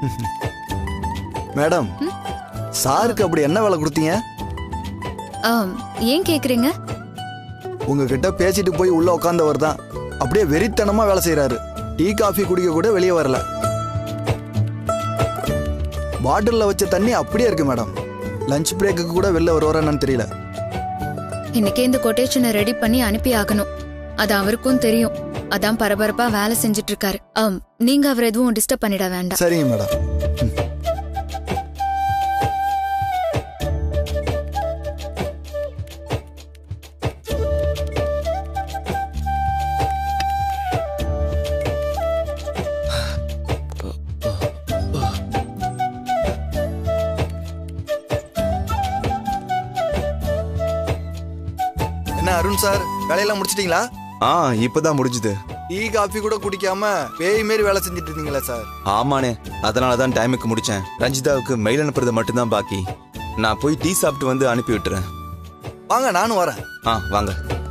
madam சாருக்கு அப்படி என்ன வேலை கொடுத்தீங்க ஆம், ஏன் கேக்குறீங்க உங்ககிட்ட பேசிட்டு போய் உள்ள உட்காந்தவர் தான் அப்படியே வெறித்தனமா வேலை செய்றாரு டீ காஃபி குடிக்க கூட வெளியே வரல பாட்டிலில் வச்ச தண்ணி அப்படியே இருக்கு மேடம் லஞ்ச் பிரேக்குக்கு கூட வெளில வருவாரான்னு தெரியல இன்னைக்கே இந்த கொட்டேஷனை ரெடி பண்ணி அனுப்பி ஆகணும் அது அவருக்கும் தெரியும் அதான் பரபரப்பா வேலை செஞ்சுட்டு இருக்காரு ஆம், நீங்க அவர் எதுவும் டிஸ்டர்ப் பண்ணிட வேண்டாம் சரிங்க மேடம் என்ன அருண் சார் வேலையெல்லாம் முடிச்சிட்டீங்களா ஆ இப்பதான் முடிஞ்சுது டீ காஃபி கூட குடிக்காம பேய் மாரி வேலை செஞ்சுட்டு இருந்தீங்களா சார் ஆமாண்ணே அதனால தான் டைமுக்கு முடிச்சேன் ரஞ்சிதாவுக்கு மெயில் அனுப்புறது மட்டும்தான் பாக்கி நான் போய் டீ சாப்பிட்டு வந்து அனுப்பி விட்டுறேன் வாங்க நானும் வரேன் ஆ வாங்க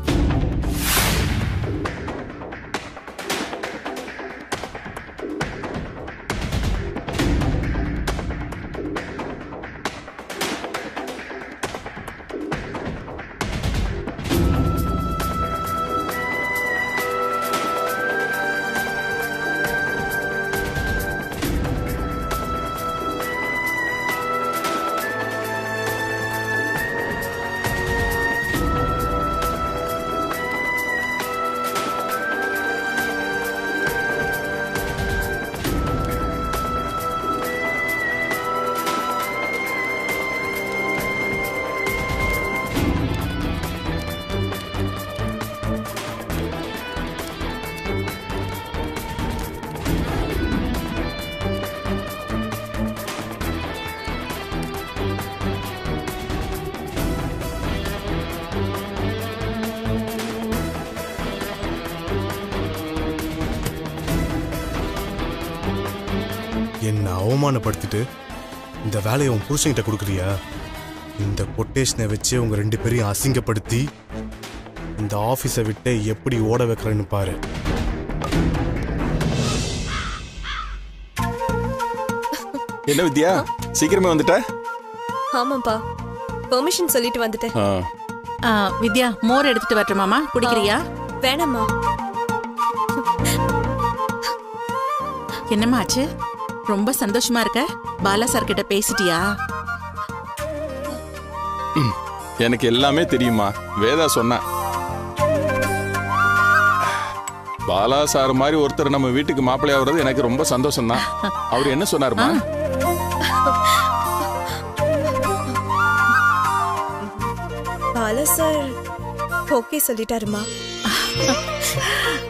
என்னை அவமானப்படுத்திட்டு இந்த வேலையை உன் புருஷன்கிட்ட கொடுக்குறியா இந்த கொட்டேஷனை வச்சு உங்க ரெண்டு பேரையும் அசிங்கப்படுத்தி இந்த ஆஃபீஸை விட்டு எப்படி ஓட வைக்கிறேன்னு பாரு என்ன வித்யா சீக்கிரமே வந்துட்ட ஆமாப்பா பெர்மிஷன் சொல்லிட்டு வந்துட்டேன் ஆ, ஆ, வித்யா மோர் எடுத்துட்டு வரட்டுமாமா குடிக்கிறியா வேணாம்மா என்னம்மா ஆச்சு ரொம்ப சந்தோஷமா இருக்க பாலா சார் கிட்ட பேசிட்டியா எனக்கு எல்லாமே தெரியுமா வேதா சொன்னா பாலா சார் மாதிரி ஒருத்தர் நம்ம வீட்டுக்கு மாப்பிள்ளையா வர்றது எனக்கு ரொம்ப சந்தோஷம் தான் அவர் என்ன சொன்னாருமா பாலா சார் ஓகே சொல்லிட்டாருமா